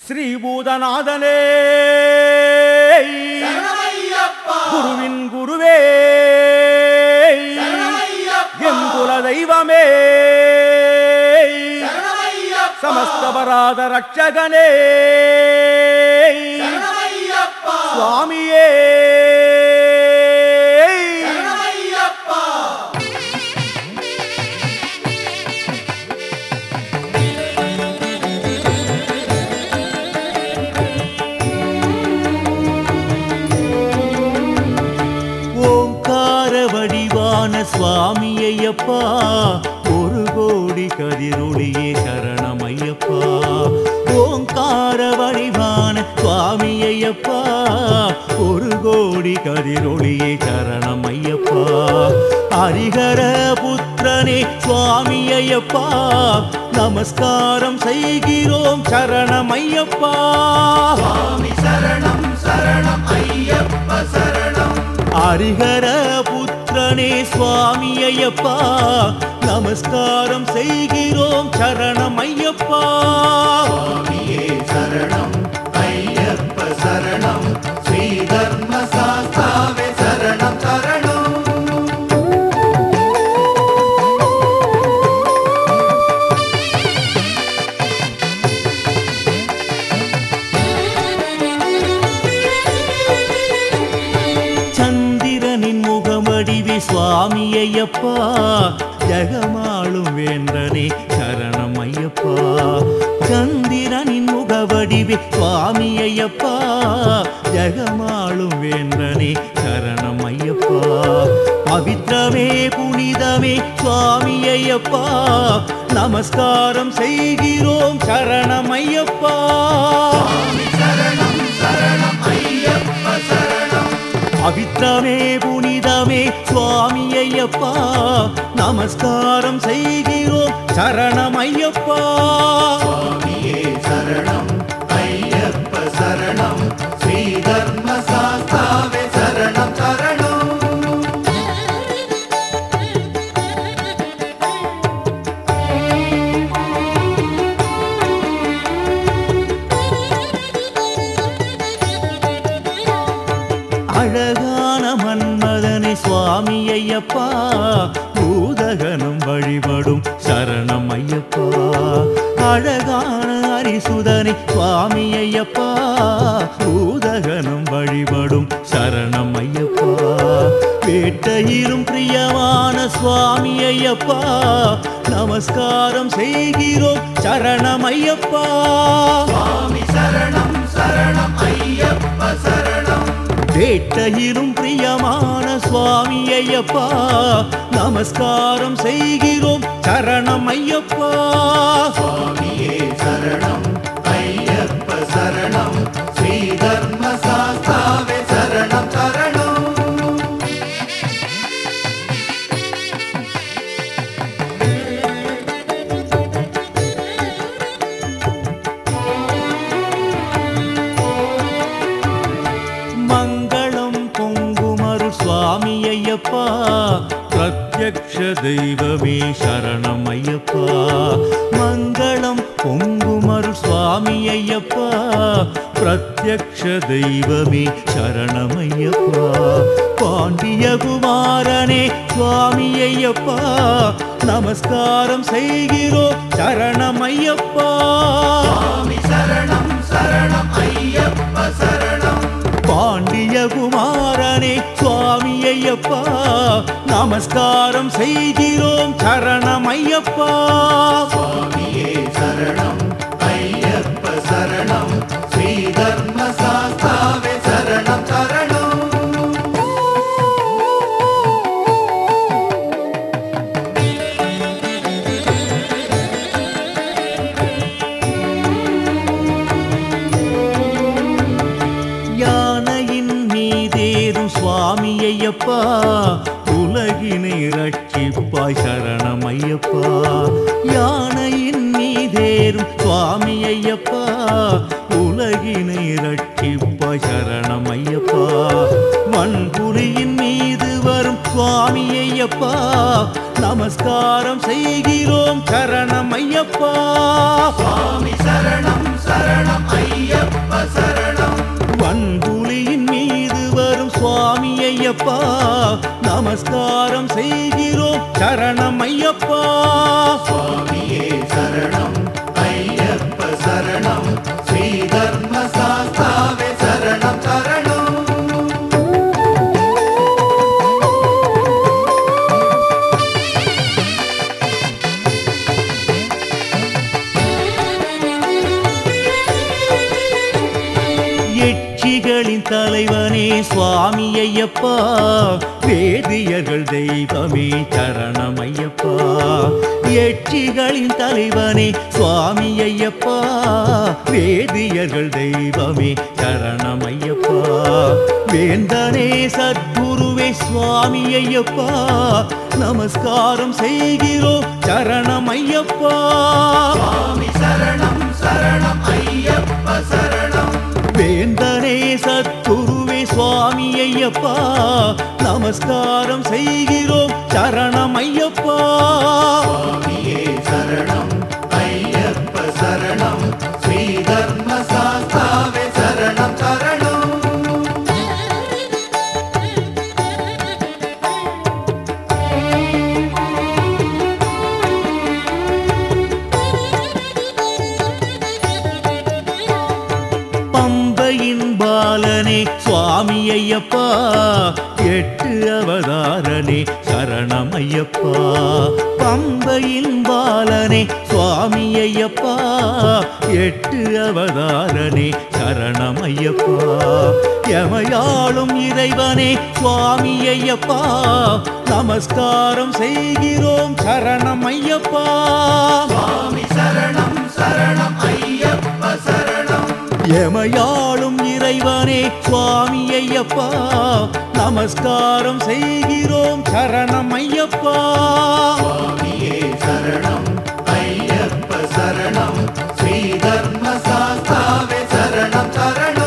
ஸ்ரீபூதநாதனே சரணமையப்பா குருவின் குருவே சரணமையப்பா என் குல தெய்வமே சரணமையப்பா சமஸ்தபராத ரட்சகனே சரணமையப்பா சுவாமியே சரணமையப்பா ஓங்கார வடிவான சுவாமி ஐயப்பா ஒரு கோடி கதிரொளியே சரணம் ஐயப்பா ஓங்கார வடிவான சுவாமி ஐயப்பா ஒரு கோடி கதிரொளியே சரணம் ஐயப்பா ஹரிஹர புத்திரனே சுவாமி ஐயப்பா நமஸ்காரம் செய்கிறோம் சரணம் ஐயப்பா சுவாமி சரணம் சரணம் ஐயப்ப சரணம் ஹரிஹர புத்திரனே சுவாமி ஐயப்பா நமஸ்காரம் செய்கிறோம் சரணம் ஐயப்பா சுவாமியே சரணம் ஐயப்ப சரணம் ஸ்ரீ தர்ம சாஸ்தாவே சரணம் சரணம் சந்திரனின் முகமடிவி சுவாமி ஐயப்பா ஜெகமாளும் வேந்தனே சரணம் ஐயப்பா சந்திரனின் முகவடிவி சுவாமி ஐயப்பா ஜெகமாளும் வேந்தனே சரணம் ஐயப்பா பவித்ரமே புனிதமே சுவாமி ஐயப்பா நமஸ்காரம் செய்கிறோம் சரணம் ஐயப்பா சுவாமி சரணம் சரணம் ஐயப்ப சரணம் பவித்ரமே புனிதமே சுவாமி ஐயப்பா நமஸ்காரம் செய்கிறோம் சரணம் ஐயப்பா சுவாமியே சரணம் ஐயப்ப சரணம் ஸ்ரீ தர்ம சாஸ்தாவே சரணம் சரணம் அழகான மன்மதனே சுவாமி ஐயப்பா பூதகனும் வழிபடும் சரணம் ஐயப்பா அழகான ஹரிசுதனே சுவாமி ஐயப்பா பூதகனும் வழிபடும் சரணம் ஐயப்பா வேட்டையிலும் பிரியமான சுவாமி ஐயப்பா நமஸ்காரம் செய்கிறோம் சரணம் ஐயப்பா சுவாமி சரணம் சரணம் ஐயப்ப சரணம் வேட்டையிலும் பிரியமான சுவாமி ஐயப்பா நமஸ்காரம் செய்கிறோம் சரணம் ஐயப்பா சுவாமியே சரணம் ஐயப்ப சரணம் ஸ்ரீ தர்ம சாஸ்தாவே சரணம் சரணம் மங்களம் பொங்குமரு சுவாமி ஐயப்பா பிரத்யக்ஷ தெய்வமே சரணம் ஐயப்பா மங்களம் பொங்குமரு சுவாமி ஐயப்பா பிரத்யக்ஷ தெய்வமே சரணம் ஐயப்பா பாண்டியகுமாரனே சுவாமி ஐயப்பா நமஸ்காரம் செய்கிறோம் சரணம் ஐயப்பா சுவாமி சரணம் சரணம் ஐயப்ப சரணம் பாண்டியகுமாரனே சுவாமி ஐயப்பா நமஸ்காரம் செய்கிறோம் சரணம் ஐயப்பா சுவாமியே சரணம் ஐயப்ப சரணம் ஸ்ரீ தர்ம சாஸ்தாவே சரணம் சரணம் யானையின் மீதேறும் சுவாமி ஐயப்பா உலகினை ரட்சிப்பாய் சரணம் ஐயப்பா யானையின் மீதேறும் சுவாமி ஐயப்பா உலகினை ரட்சிப்பாய் சரணம் ஐயப்பா வன்புலியின் மீது வரும் சுவாமி ஐயப்பா நமஸ்காரம் செய்கிறோம் சரணம் ஐயப்பா சுவாமி சரணம் சரணம் ஐயப்ப ஐயப்பா நமஸ்காரம் செய்கிறோம் சரணம் ஐயப்பா சுவாமியே சரணம் ஐயப்ப சரணம் ஸ்ரீ தர்ம சாஸ்தாவே சரணம் சரணம் எட்சிகளின் தலைவனே சுவாமி ஐயப்பா வேதியர்கள் தெய்வமே சரணம் ஐயப்பா எட்சிகளின் தலைவனே சுவாமி ஐயப்பா வேதியர்கள் தெய்வமே சரணம் ஐயப்பா வேந்தனே சத்குருவே சுவாமி ஐயப்பா நமஸ்காரம் செய்கிறோம் சரணம் ஐயப்பா சுவாமி சரணம் சரணம் ஐயப்ப சரணம் வேந்தனே சத்குருவே சுவாமி ஐயப்பா நமஸ்காரம் செய்கிறோம் சரணம் ஐயப்பா சுவாமியே சரணம் ஐயப்ப சரணம் ஸ்ரீ தர்ம சாஸ்தாவே சரணம் சரணம் பம்பையின் பாலனே சுவாமி ஐயப்பா எட்டு அவதாரனே சரணம் ஐயப்பா பம்பையின் பாலனே சுவாமி ஐயப்பா எட்டு அவதாரனே சரணம் ஐயப்பா எமையாளும் இறைவனே சுவாமி ஐயப்பா நமஸ்காரம் செய்கிறோம் சரணம் ஐயப்பா சுவாமி சரணம் சரணம் ஐயப்ப சரணம் எமையாளும் இறைவனே சுவாமி ஐயப்பா நமஸ்காரம் செய்கிறோம் சரணம் ஐயப்பா சுவாமியே சரணம் ஐயப்ப சரணம் ஸ்ரீ தர்ம சாஸ்தாவே சரணம் சரணம்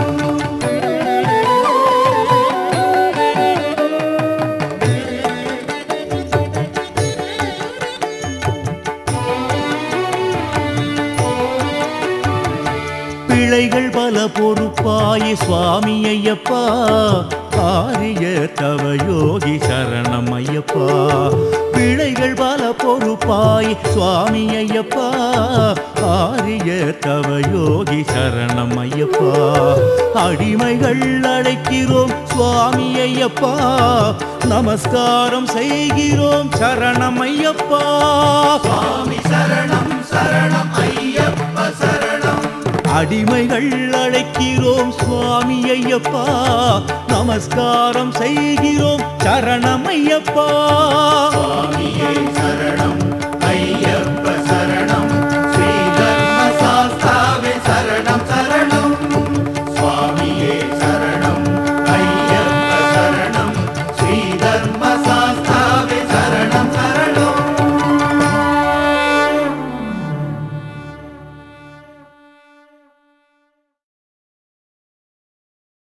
பிழைகள் பல பொறுப்பாய சுவாமி ஐயப்பா ஆரிய தவ யோகி சரணம் ஐயப்பா பிழைகள் பல பொறுப்பாய் சுவாமி ஐயப்பா ஆரிய தவ யோகி சரணம் ஐயப்பா அடிமைகள் அழைக்கிறோம் சுவாமி ஐயப்பா நமஸ்காரம் செய்கிறோம் சரணம் ஐயப்பா சுவாமி சரணம் சரணம் ஐயப்ப சரணம் அடிமைகள் அழைக்கிறோம் சுவாமி ஐயப்பா நமஸ்காரம் செய்கிறோம் சரணம் ஐயப்பா சுவாமியே